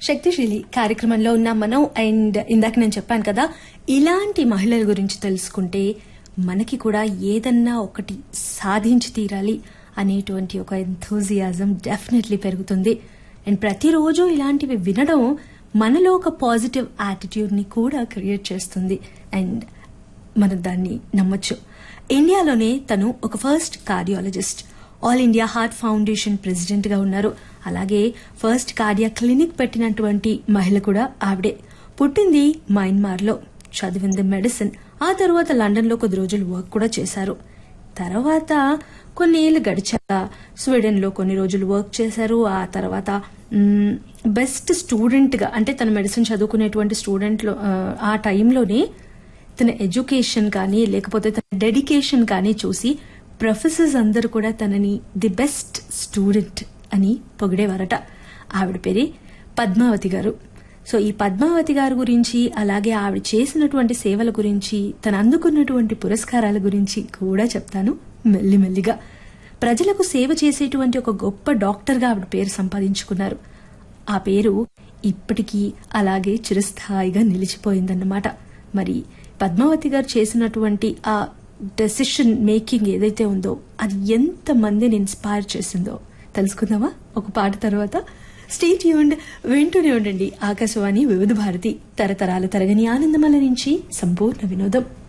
శక్తిశీలి కార్యక్రమంలో ఉన్న మనం అండ్ ఇందాక నేను చెప్పాను కదా ఇలాంటి మహిళల గురించి తెలుసుకుంటే మనకి కూడా ఏదన్నా ఒకటి సాధించి తీరాలి అనేటువంటి ఒక ఎంథూజియాజం డెఫినెట్లీ పెరుగుతుంది అండ్ ప్రతిరోజు ఇలాంటివి వినడం మనలో ఒక పాజిటివ్ యాటిట్యూడ్ ని కూడా క్రియేట్ చేస్తుంది అండ్ మనం దాన్ని నమ్మొచ్చు ఇండియాలోనే తను ఒక first cardiologist all India heart foundation president గా ఉన్నారు అలాగే ఫస్ట్ కార్డియా క్లినిక్ పెట్టినటువంటి మహిళ కూడా ఆవిడే పుట్టింది మయన్మార్ లో చదివింది మెడిసిన్ ఆ తర్వాత లండన్ లో కొద్ది రోజులు వర్క్ కూడా చేశారు తర్వాత కొన్ని ఏళ్ళు గడిచాక స్వీడన్ లో కొన్ని రోజులు వర్క్ చేశారు ఆ తర్వాత మ్, బెస్ట్ స్టూడెంట్ గా అంటే తన మెడిసిన్ చదువుకునేటువంటి స్టూడెంట్ లో ఆ, ఆ టైంలోనే తన ఎడ్యుకేషన్ కానీ లేకపోతే తన డెడికేషన్ కానీ చూసి ప్రొఫెసర్స్ అందరూ కూడా తనని ది బెస్ట్ స్టూడెంట్ అని పొగిడేవారట ఆవిడ పేరే పద్మావతి గారు సో ఈ పద్మావతి గారి గురించి అలాగే ఆవిడ చేసినటువంటి సేవల గురించి తను అందుకున్నటువంటి పురస్కారాల గురించి కూడా చెప్తాను మెల్లిమెల్లిగా ప్రజలకు సేవ చేసేటువంటి ఒక గొప్ప డాక్టర్గా ఆవిడ పేరు సంపాదించుకున్నారు ఆ పేరు ఇప్పటికీ అలాగే చిరస్థాయిగా నిలిచిపోయిందన్నమాట మరి పద్మావతి గారు చేసినటువంటి ఆ డెసిషన్ మేకింగ్ ఏదైతే ఉందో అది ఎంత మందిని ఇన్స్పైర్ చేసిందో తెలుసుకుందామా ఒక పాట తర్వాత స్టేట్ యూండ్ వింటూనే ఉండండి ఆకాశవాణి వివిధ భారతి తరతరాల తరగని ఆనందమల నుంచి సంపూర్ణ వినోదం